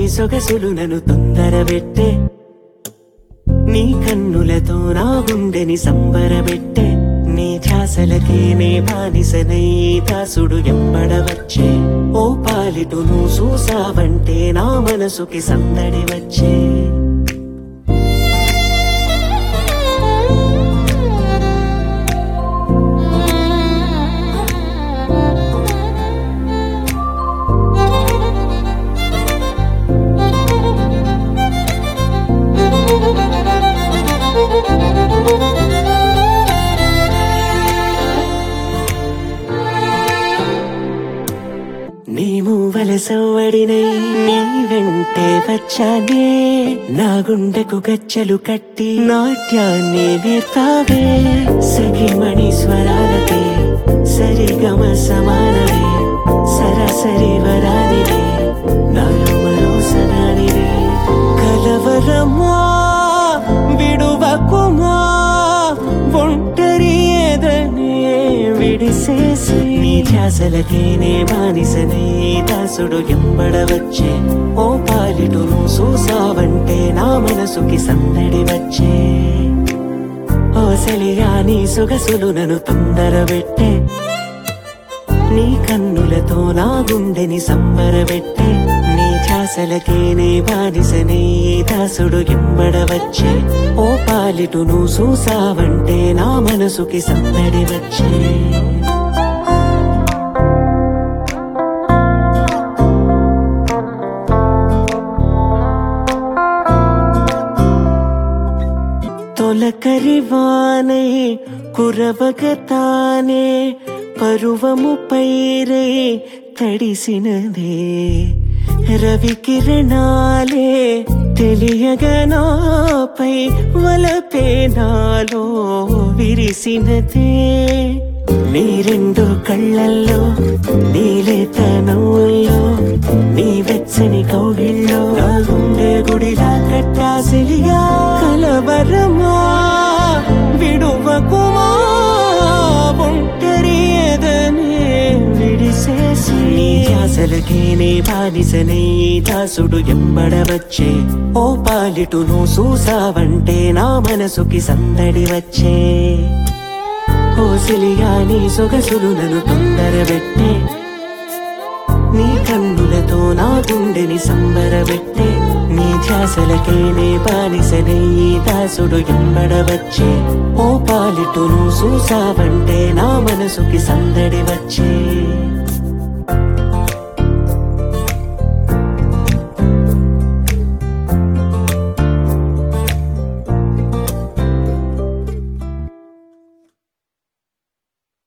సొగసులు నన్ను తొందరబెట్టే నీ కన్నులతో నా గుండెని సంబరబెట్టే నీ ధ్యాసలకే నే బానిసనై దాసుడు ఎంబడవచ్చే ఓ పాలిటు నువ్వు చూసావంటే నా మనసుకి సందడి వచ్చే నీ మూవల సవ్వడినై నీ వెంటే వచ్చానే నా గుండెకు గచ్చలు కట్టి నాట్యాన్ని నేర్తావే సఖిమణి స్వరాలతే సరిగమ సమానమే సరాసరి వరానివే నాలో మరో సదానివే కలవరమా విడువకుమా ఒంటరి ఏదనే విడిసేసి నీ ధ్యాసలకే నే బానిసనే దాసుడు ఎంబడవచ్చే ఓ పాలిటు నువ్వు చూసావంటే నా మనసుకి సందడి వచ్చే ఓ సెలియా నీ సొగసులు నన్ను తొందరబెట్టే నీ కన్నులతో నా గుండెని సంబరబెట్టే నీ ధ్యాసలకే నే బానిసనే దాసుడు ఎంబడవచ్చే ఓ పాలిటు నువ్వు చూసావంటే నా మనసుకి సందడి వచ్చే తొలకరివానే కురవగతానే పరువము పైరే తడిసినదే రవి కిరణాలే తెలియగనాపై వలపే నాలో విరిసినదే నీ రెండు కళ్ళల్లో నీలేత నవ్వుల్లో నీ వెచ్చని కౌగిల్లో నా గుండె గుడిలా కట్టాసిలిగా కలవరమా విడువకుమా ఒంటరి ఏదనే విడిసేసి నీ ధ్యాసలకే నే బానిసనే దాసుడు ఎంబడవచ్చే ఓ పాలిటు నువ్వు చూసావంటే నా మనసుకి సందడి వచ్చే ఓ సిలిగా నీ సొగసులు నన్ను తొందరబెట్టే నీ కన్నులతో నా గుండెని సంబరబెట్టే నీ ధ్యాసలకే నే బానిసనే ఈ దాసుడు ఎంబడవచ్చే ఓ పాలిటు నువ్వు చూసావంటే నా మనసుకి సందడి వచ్చే